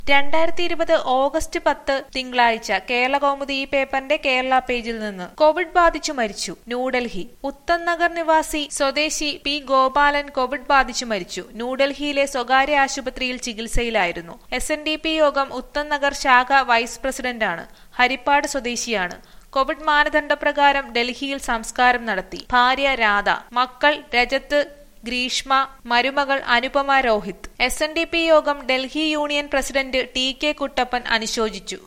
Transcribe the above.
രണ്ടായിരത്തി ഇരുപത് ഓഗസ്റ്റ് പത്ത് തിങ്കളാഴ്ച കേരള കൗമുദി ഈ പേപ്പറിന്റെ കേരള പേജിൽ നിന്ന് കോവിഡ് ബാധിച്ചു മരിച്ചു ന്യൂഡൽഹി ഉത്തം നഗർ നിവാസി സ്വദേശി പി ഗോപാലൻ കോവിഡ് ബാധിച്ചു മരിച്ചു ന്യൂഡൽഹിയിലെ സ്വകാര്യ ആശുപത്രിയിൽ ചികിത്സയിലായിരുന്നു എസ് എൻ ഡി പി യോഗം ഉത്തം നഗർ ശാഖ വൈസ് പ്രസിഡന്റാണ് ഹരിപ്പാട് സ്വദേശിയാണ് കോവിഡ് മാനദണ്ഡപ്രകാരം ഡൽഹിയിൽ സംസ്കാരം നടത്തി ഭാര്യ രാധ മക്കൾ രജത്ത് ഗ്രീഷ്മ മരുമകൾ Anupama Rohit S N D P യോഗം Delhi union president T K Kuttappan അനുശോചിച്ചു